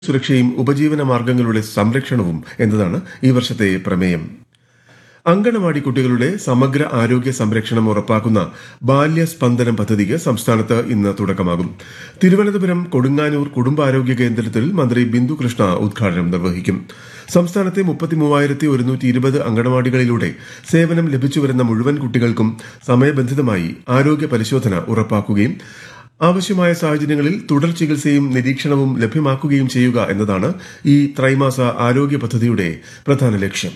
സുരക്ഷയും ഉപജീവന മാർഗങ്ങളുടെ സംരക്ഷണവും എന്നതാണ് ഈ വർഷത്തെ പ്രമേയം അങ്കണവാടി കുട്ടികളുടെ സമഗ്ര ആരോഗ്യ സംരക്ഷണം ഉറപ്പാക്കുന്ന ബാല്യസ്പന്ദനം പദ്ധതിക്ക് സംസ്ഥാനത്ത് ഇന്ന് തുടക്കമാകും തിരുവനന്തപുരം കൊടുങ്ങാനൂർ കുടുംബാരോഗ്യ കേന്ദ്രത്തിൽ മന്ത്രി ബിന്ദു കൃഷ്ണ ഉദ്ഘാടനം നിർവഹിക്കും സംസ്ഥാനത്തെ മുപ്പത്തിമൂവായിരത്തി ഒരുന്നൂറ്റി ഇരുപത് അങ്കണവാടികളിലൂടെ സേവനം ലഭിച്ചുവരുന്ന മുഴുവൻ കുട്ടികൾക്കും സമയബന്ധിതമായി ആരോഗ്യ പരിശോധന ഉറപ്പാക്കുകയും ആവശ്യമായ സാഹചര്യങ്ങളിൽ തുടർ ചികിത്സയും നിരീക്ഷണവും ലഭ്യമാക്കുകയും ചെയ്യുക എന്നതാണ് ഈ ത്രൈമാസ ആരോഗ്യ പദ്ധതിയുടെ പ്രധാന ലക്ഷ്യം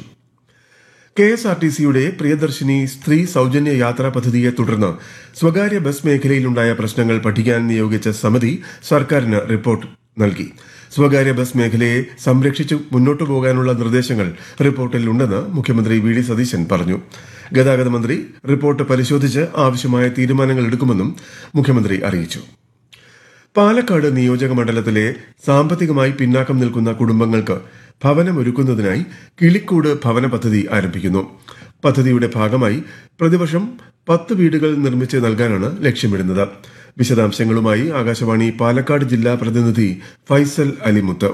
കെ എസ് ആർ ടി സിയുടെ പ്രിയദർശിനി സ്ത്രീ സൌജന്യ യാത്രാ പദ്ധതിയെ തുടർന്ന് സ്വകാര്യ ബസ് മേഖലയിലുണ്ടായ പ്രശ്നങ്ങൾ പഠിക്കാൻ നിയോഗിച്ച സമിതി സർക്കാരിന് റിപ്പോർട്ട് നൽകി സ്വകാര്യ ബസ് മേഖലയെ സംരക്ഷിച്ചു മുന്നോട്ടു പോകാനുള്ള നിർദ്ദേശങ്ങൾ റിപ്പോർട്ടിൽ ഉണ്ടെന്ന് മുഖ്യമന്ത്രി വി ഡി സതീശൻ പറഞ്ഞു ഗതാഗത മന്ത്രി റിപ്പോർട്ട് പരിശോധിച്ച് ആവശ്യമായ തീരുമാനങ്ങൾ എടുക്കുമെന്നും മുഖ്യമന്ത്രി അറിയിച്ചു പാലക്കാട് നിയോജക മണ്ഡലത്തിലെ സാമ്പത്തികമായി പിന്നാക്കം നിൽക്കുന്ന കുടുംബങ്ങൾക്ക് ഭവനമൊരുക്കുന്നതിനായി കിളിക്കൂട് ഭവന പദ്ധതി ആരംഭിക്കുന്നു പദ്ധതിയുടെ ഭാഗമായി പ്രതിവർഷം പത്ത് വീടുകൾ നിർമ്മിച്ച് നൽകാനാണ് ലക്ഷ്യമിടുന്നത് വിശദാംശങ്ങളുമായി ആകാശവാണി പാലക്കാട് ജില്ലാ പ്രതിനിധി ഫൈസൽ അലിമുത്ത്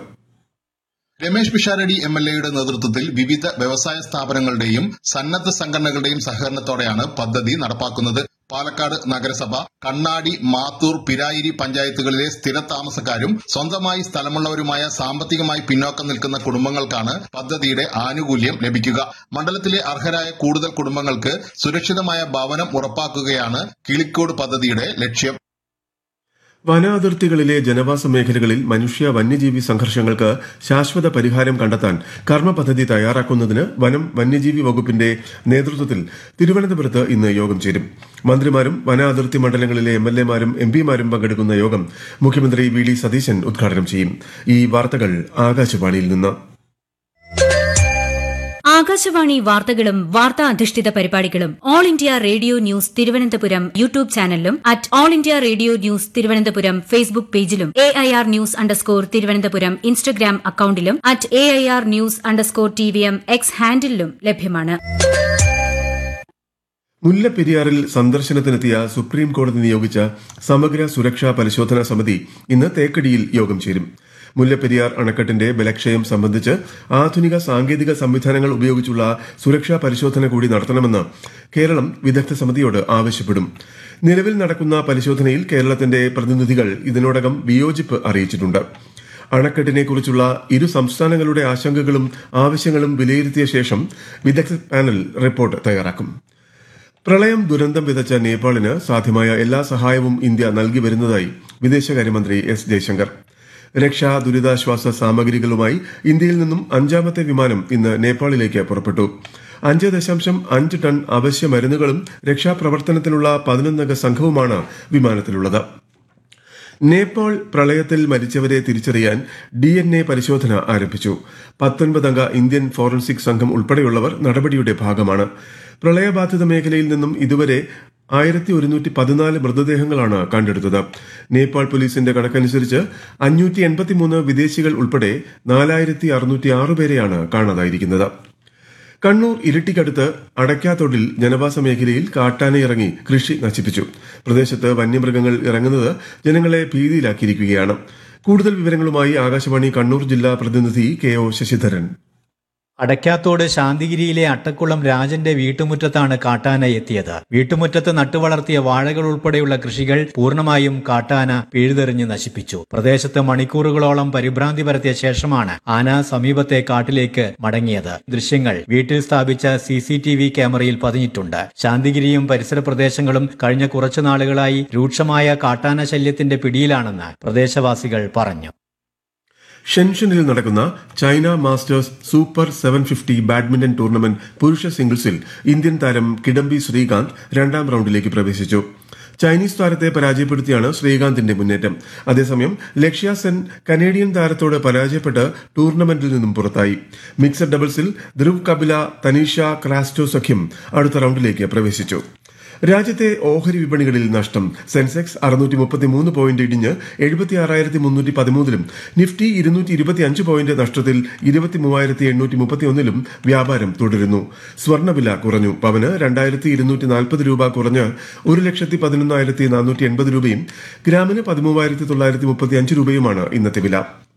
രമേശ് പിഷാരടി എം എൽ എയുടെ നേതൃത്വത്തിൽ വിവിധ വ്യവസായ സ്ഥാപനങ്ങളുടെയും സന്നദ്ധ സംഘടനകളുടെയും സഹകരണത്തോടെയാണ് പദ്ധതി നടപ്പാക്കുന്നത് പാലക്കാട് നഗരസഭ കണ്ണാടി മാത്തൂർ പിരായിരി പഞ്ചായത്തുകളിലെ സ്ഥിര താമസക്കാരും സ്വന്തമായി സ്ഥലമുള്ളവരുമായ സാമ്പത്തികമായി പിന്നോക്കം നിൽക്കുന്ന കുടുംബങ്ങൾക്കാണ് പദ്ധതിയുടെ ആനുകൂല്യം ലഭിക്കുക മണ്ഡലത്തിലെ അർഹരായ കൂടുതൽ കുടുംബങ്ങൾക്ക് സുരക്ഷിതമായ ഭവനം ഉറപ്പാക്കുകയാണ് കിളിക്കോട് പദ്ധതിയുടെ ലക്ഷ്യം വനാതിർത്തികളിലെ ജനവാസ മേഖലകളിൽ മനുഷ്യ വന്യജീവി സംഘർഷങ്ങൾക്ക് ശാശ്വത പരിഹാരം കണ്ടെത്താൻ കർമ്മ പദ്ധതി തയ്യാറാക്കുന്നതിന് വനം വന്യജീവി വകുപ്പിന്റെ നേതൃത്വത്തിൽ തിരുവനന്തപുരത്ത് ഇന്ന് യോഗം ചേരും മന്ത്രിമാരും വനാതിർത്തി മണ്ഡലങ്ങളിലെ എം എൽ എമാരും എം പിമാരും പങ്കെടുക്കുന്ന യോഗം മുഖ്യമന്ത്രി വി ഡി സതീശൻ ഉദ്ഘാടനം ചെയ്യും ഈ വാർത്തകൾ ആകാശവാണിയിൽ നിന്ന് ആകാശവാണി വാർത്തകളും വാർത്താ അധിഷ്ഠിത പരിപാടികളും All India Radio news Thiruvananthapuram YouTube ചാനലിലും at All India Radio news Thiruvananthapuram Facebook പേജിലും A I R news underscore Thiruvananthapuram Instagram അക്കൌണ്ടിലും at A I R news underscore T V M X ഹാൻഡിലും ലഭ്യമാണ് മുല്ലപ്പെരിയാറിൽ സന്ദർശനത്തിനെത്തിയ സുപ്രീം കോടതി നിയോഗിച്ച സമഗ്ര സുരക്ഷാ പരിശോധനാ സമിതി ഇന്ന് തേക്കടിയിൽ യോഗം ചേരും മുല്ലപ്പെരിയാർ അണക്കെട്ടിന്റെ ബലക്ഷയം സംബന്ധിച്ച് ആധുനിക സാങ്കേതിക സംവിധാനങ്ങൾ ഉപയോഗിച്ചുള്ള സുരക്ഷാ പരിശോധന കൂടി നടത്തണമെന്ന് കേരളം വിദഗ്ധ സമിതിയോട് ആവശ്യപ്പെടും നിലവിൽ നടക്കുന്ന പരിശോധനയിൽ കേരളത്തിന്റെ പ്രതിനിധികൾ ഇതിനോടകം വിയോജിപ്പ് അറിയിച്ചിട്ടുണ്ട് അണക്കെട്ടിനെക്കുറിച്ചുള്ള ഇരു സംസ്ഥാനങ്ങളുടെ ആശങ്കകളും ആവശ്യങ്ങളും വിലയിരുത്തിയ ശേഷം വിദഗ്ധ പാനൽ റിപ്പോർട്ട് തയ്യാറാക്കും പ്രളയം ദുരന്തം വിതച്ച നേപ്പാളിന് സാധ്യമായ എല്ലാ സഹായവും ഇന്ത്യ നൽകി വരുന്നതായി വിദേശകാര്യമന്ത്രി എസ് ജയശങ്കർ രക്ഷാ ദുരിതാശ്വാസ സാമഗ്രികളുമായി ഇന്ത്യയിൽ നിന്നും അഞ്ചാമത്തെ വിമാനം ഇന്ന് നേപ്പാളിലേക്ക് പുറപ്പെട്ടു അഞ്ച് ദശാംശം അഞ്ച് ടൺ അവശ്യ മരുന്നുകളും രക്ഷാപ്രവർത്തനത്തിനുള്ള പതിനൊന്നംഗ സംഘവുമാണ് വിമാനത്തിലുള്ളത് നേപ്പാൾ പ്രളയത്തിൽ മരിച്ചവരെ തിരിച്ചറിയാൻ ഡി എൻ എ പരിശോധന ആരംഭിച്ചു പത്തൊൻപതംഗ ഇന്ത്യൻ ഫോറൻസിക് സംഘം ഉൾപ്പെടെയുള്ളവർ നടപടിയുടെ ഭാഗമാണ് പ്രളയബാധിത മേഖലയിൽ നിന്നും ഇതുവരെ ആയിരത്തി ഒരുന്നൂറ്റി പതിനാല് മൃതദേഹങ്ങളാണ് കണ്ടെടുത്തത് നേപ്പാൾ പോലീസിന്റെ കണക്കനുസരിച്ച് അഞ്ഞൂറ്റി എൺപത്തിമൂന്ന് വിദേശികൾ ഉൾപ്പെടെ നാലായിരത്തി അറുന്നൂറ്റി ആറ് പേരെയാണ് കാണാതായിരിക്കുന്നത് കണ്ണൂർ ഇരിട്ടിക്കടുത്ത് അടയ്ക്കാത്തൊടിൽ ജനവാസ മേഖലയിൽ കാട്ടാനയിറങ്ങി കൃഷി നശിപ്പിച്ചു പ്രദേശത്ത് വന്യമൃഗങ്ങൾ ഇറങ്ങുന്നത് ജനങ്ങളെ ഭീതിയിലാക്കിയിരിക്കുകയാണ് കൂടുതൽ വിവരങ്ങളുമായി ആകാശവാണി കണ്ണൂർ ജില്ലാ പ്രതിനിധി കെ ഒ ശശിധരൻ അടയ്ക്കാത്തോട് ശാന്തിഗിരിയിലെ അട്ടക്കുളം രാജന്റെ വീട്ടുമുറ്റത്താണ് കാട്ടാന എത്തിയത് വീട്ടുമുറ്റത്ത് നട്ടുവളർത്തിയ വാഴകൾ ഉൾപ്പെടെയുള്ള കൃഷികൾ പൂർണ്ണമായും കാട്ടാന പിഴുതെറിഞ്ഞ് നശിപ്പിച്ചു പ്രദേശത്ത് മണിക്കൂറുകളോളം പരിഭ്രാന്തി പരത്തിയ ശേഷമാണ് ആന സമീപത്തെ കാട്ടിലേക്ക് മടങ്ങിയത് ദൃശ്യങ്ങൾ വീട്ടിൽ സ്ഥാപിച്ച സി സി ടി വി ക്യാമറയിൽ പതിഞ്ഞിട്ടുണ്ട് ശാന്തിഗിരിയും പരിസര പ്രദേശങ്ങളും കഴിഞ്ഞ കുറച്ചു നാളുകളായി രൂക്ഷമായ കാട്ടാന ശല്യത്തിന്റെ പിടിയിലാണെന്ന് പ്രദേശവാസികൾ പറഞ്ഞു ഷെൻഷനിൽ നടക്കുന്ന China masters super seven fifty badminton tournament പുരുഷ സിംഗിൾസിൽ ഇന്ത്യൻ താരം കിഡംബി ശ്രീകാന്ത് രണ്ടാം റൌണ്ടിലേക്ക് പ്രവേശിച്ചു ചൈനീസ് താരത്തെ പരാജയപ്പെടുത്തിയാണ് ശ്രീകാന്തിന്റെ മുന്നേറ്റം അതേസമയം ലക്ഷ്യ സെൻ കനേഡിയൻ താരത്തോട് പരാജയപ്പെട്ട് ടൂർണമെന്റിൽ നിന്നും പുറത്തായി മിക്സഡ് ഡബിൾസിൽ ധ്രുവ് കപില തനീഷ ക്രാസ്റ്റോ സഖ്യം അടുത്ത റൌണ്ടിലേക്ക് പ്രവേശിച്ചു രാജ്യത്തെ ഓഹരി വിപണികളിൽ നഷ്ടം സെൻസെക്സ് അറുന്നൂറ്റി മുപ്പത്തിമൂന്ന് പോയിന്റ് ഇടിഞ്ഞ് എഴുപത്തി ആറായിരത്തി മുന്നൂറ്റി പതിമൂന്നിലും നിഫ്റ്റി ഇരുന്നൂറ്റി ഇരുപത്തിയഞ്ച് പോയിന്റ് നഷ്ടത്തിൽ ഇരുപത്തി മൂവായിരത്തി എണ്ണൂറ്റി മുപ്പത്തിയൊന്നിലും വ്യാപാരം തുടരുന്നു സ്വർണ്ണവില കുറഞ്ഞു പവന് രണ്ടായിരത്തി ഇരുന്നൂറ്റി നാൽപ്പത് രൂപ കുറഞ്ഞ് ഒരു ലക്ഷത്തി പതിനൊന്നായിരത്തി നാനൂറ്റി എൺപത് രൂപയും ഗ്രാമിന് പതിമൂവായിരത്തി തൊള്ളായിരത്തി മുപ്പത്തി അഞ്ച് രൂപയുമാണ് ഇന്നത്തെ വില